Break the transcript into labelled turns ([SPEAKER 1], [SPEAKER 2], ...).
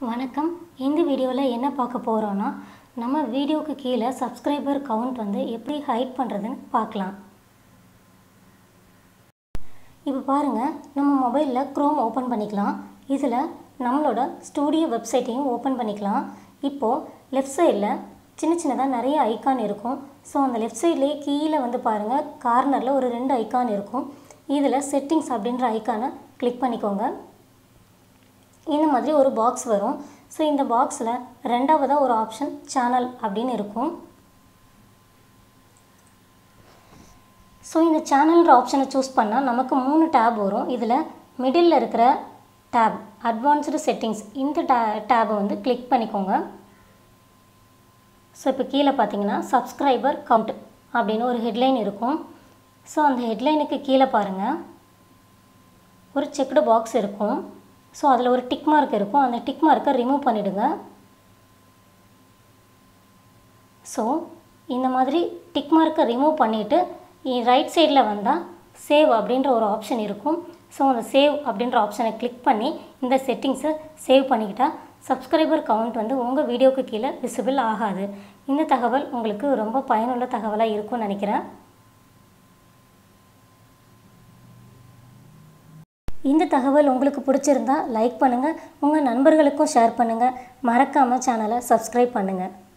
[SPEAKER 1] வணக்கம் இந்த வீடியோவில் என்ன பார்க்க போகிறோன்னா நம்ம வீடியோக்கு கீழே சப்ஸ்கிரைபர் கவுண்ட் வந்து எப்படி ஹைட் பண்ணுறதுன்னு பார்க்கலாம் இப்போ பாருங்கள் நம்ம மொபைலில் க்ரோம் ஓப்பன் பண்ணிக்கலாம் இதில் நம்மளோட ஸ்டூடியோ வெப்சைட்டையும் ஓப்பன் பண்ணிக்கலாம் இப்போது லெஃப்ட் சைடில் சின்ன சின்னதாக நிறைய ஐக்கான் இருக்கும் ஸோ அந்த லெஃப்ட் சைட்லேயே கீழே வந்து பாருங்கள் கார்னரில் ஒரு ரெண்டு ஐக்கான் இருக்கும் இதில் செட்டிங்ஸ் அப்படின்ற ஐக்கானை கிளிக் பண்ணிக்கோங்க இந்த மாதிரி ஒரு பாக்ஸ் வரும் ஸோ இந்த பாக்ஸில் ரெண்டாவதாக ஒரு ஆப்ஷன் சேனல் அப்படின்னு இருக்கும் ஸோ இந்த சேனல்ன்ற ஆப்ஷனை சூஸ் பண்ணால் நமக்கு மூணு டேப் வரும் இதில் மிடில் இருக்கிற டேப் அட்வான்ஸ்டு செட்டிங்ஸ் இந்த டே டேபை வந்து கிளிக் பண்ணிக்கோங்க ஸோ இப்போ கீழே பார்த்தீங்கன்னா சப்ஸ்கிரைபர் கவுண்ட் அப்படின்னு ஒரு ஹெட்லைன் இருக்கும் ஸோ அந்த ஹெட்லைனுக்கு கீழே பாருங்கள் ஒரு செக்டு பாக்ஸ் இருக்கும் ஸோ அதில் ஒரு டிக் மார்க் இருக்கும் அந்த டிக் மார்க்கை ரிமூவ் பண்ணிவிடுங்க ஸோ இந்த மாதிரி டிக் மார்க்கை ரிமூவ் பண்ணிவிட்டு ரைட் சைடில் வந்தால் சேவ் அப்படின்ற ஒரு ஆப்ஷன் இருக்கும் ஸோ அந்த சேவ் அப்படின்ற ஆப்ஷனை கிளிக் பண்ணி இந்த செட்டிங்ஸை சேவ் பண்ணிக்கிட்டால் சப்ஸ்கிரைபர் கவுண்ட் வந்து உங்கள் வீடியோக்கு கீழே விசிபிள் ஆகாது இந்த தகவல் உங்களுக்கு ரொம்ப பயனுள்ள தகவலாக இருக்கும்னு நினைக்கிறேன் இந்த தகவல் உங்களுக்கு பிடிச்சிருந்தா லைக் பண்ணுங்கள் உங்கள் நண்பர்களுக்கும் ஷேர் பண்ணுங்கள் மறக்காமல் சேனலை சப்ஸ்கிரைப் பண்ணுங்கள்